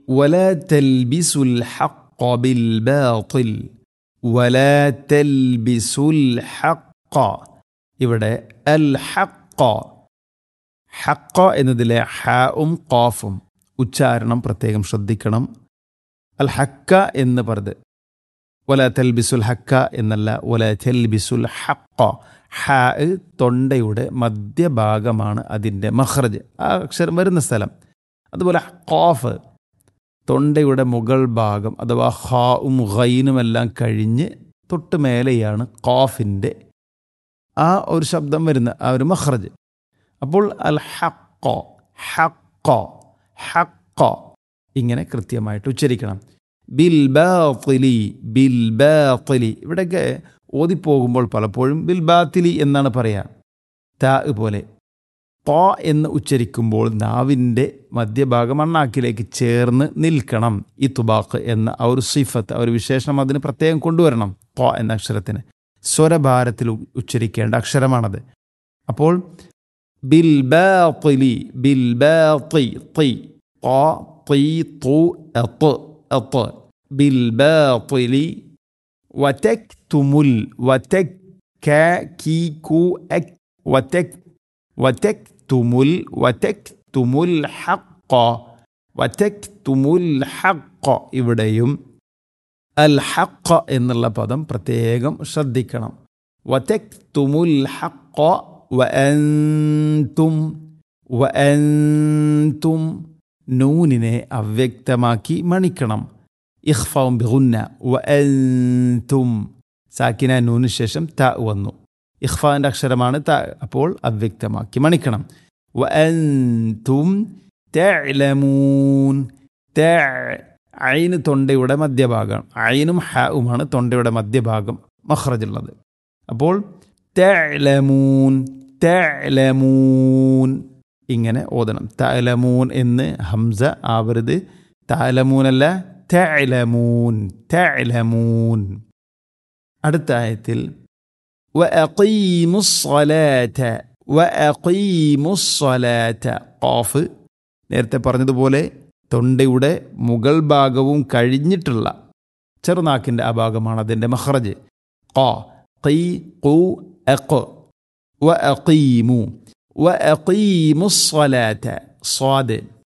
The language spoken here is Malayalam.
ولا تلبسوا الحق بالباطل ولا تلبسوا الحق ഇവിടെ അൽ ഹക്ക ഹക്ക എന്നതിലെ ഹാവും ഖാഫും ഉച്ചാരണം പ്രത്യേകം ശ്രദ്ധിക്കണം അൽ ഹക്ക എന്ന് പറഞ്ഞത് വല തെൽബിസുൽ ഹക്ക എന്നല്ല വല തെൽബിസുൽ ഹക്ക ഹ തൊണ്ടയുടെ മധ്യഭാഗമാണ് അതിൻ്റെ മഹ്റജ് ആ അക്ഷരം വരുന്ന സ്ഥലം അതുപോലെ ഖാഫ് തൊണ്ടയുടെ മുകൾ ഭാഗം അഥവാ ഹാവും ഖൈനും എല്ലാം കഴിഞ്ഞ് തൊട്ട് മേലെയാണ് ഖാഫിൻ്റെ ആ ഒരു ശബ്ദം വരുന്ന ആ ഒരു മഹ്റജ് അപ്പോൾ അൽ ഹക്ക ഹക്ക ഹക്ക ഇങ്ങനെ കൃത്യമായിട്ട് ഉച്ചരിക്കണം ബിൽ ബാത്തിലി ബിൽ ബാത്തിലി ഇവിടെയൊക്കെ ഓതിപ്പോകുമ്പോൾ പലപ്പോഴും ബിൽ ബാത്തിലി എന്നാണ് പറയുക താ പോലെ പ എന്ന് ഉച്ചരിക്കുമ്പോൾ നാവിൻ്റെ മധ്യഭാഗം അണ്ണാക്കിലേക്ക് ചേർന്ന് നിൽക്കണം ഈ തുബാക്ക് എന്ന ആ ഒരു സിഫത്ത് ആ ഒരു വിശേഷണം അതിന് പ്രത്യേകം കൊണ്ടുവരണം പ എന്ന അക്ഷരത്തിന് സ്വരഭാരത്തിൽ ഉച്ചരിക്കേണ്ട അക്ഷരമാണത് അപ്പോൾ ബിൽ ബാത്തിലി ബിൽ ബാത്തി തി ത തി തു എത്ത് എത്ത് ബിൽ ബാത്തിലി വതക്തുമുൽ വതക് ക കി കു അക് വതക് വതക്തുമുൽ വതക്തുമുൽ ഹഖ വതക്തുമുൽ ഹഖ ഇവിടെയും അൽ ഹഖ എന്നുള്ള പദം പ്രത്യേകം ശ്രദ്ധിക്കണം വതക്തുമുൽ ഹഖ വഅൻതും വഅൻതും നൂനിനെ അവ്യക്തമാക്കി മണിക്കണം ഇഖ്ഫാവും ബിഗുന്ന വഅൻതും സാക്കിന നൂന് ശേഷം ത വന്നു ഇഖ്ഫാന്റെ അക്ഷരമാണ് ത അപ്പോൾ അവ്യക്തമാക്കി മണിക്കണം വഅൻതും തഅലമൂൻ ത ഐന് തൊണ്ടയുടെ മധ്യഭാഗം ഐനും ഹാവുമാണ് തൊണ്ടയുടെ മധ്യഭാഗം മഹ്റജുള്ളത് അപ്പോൾ തഅലമൂൻ തഅലമൂൻ ഇങ്ങനെ ഓതണം തഅലമൂൻ എന്ന് ഹംസ ആവരുത് തഅലമൂനല്ല തഅലമൂൻ തഅലമൂൻ അടുത്ത ആയത്തിൽ وأقيموا الصلاة وأقيموا الصلاة ഖാഫ് നേരത്തെ പറഞ്ഞതുപോലെ തൊണ്ടയുടെ മുകൾ ഭാഗവും കഴിഞ്ഞിട്ടുള്ള ചെറുനാക്കിൻ്റെ ആ ഭാഗമാണ് അതിൻ്റെ മഹ്റജ് ഖ ഖീ ഖു അഖ് വ അഖീമു വ അഖീമു സ്വലാത്ത സ്വാദ്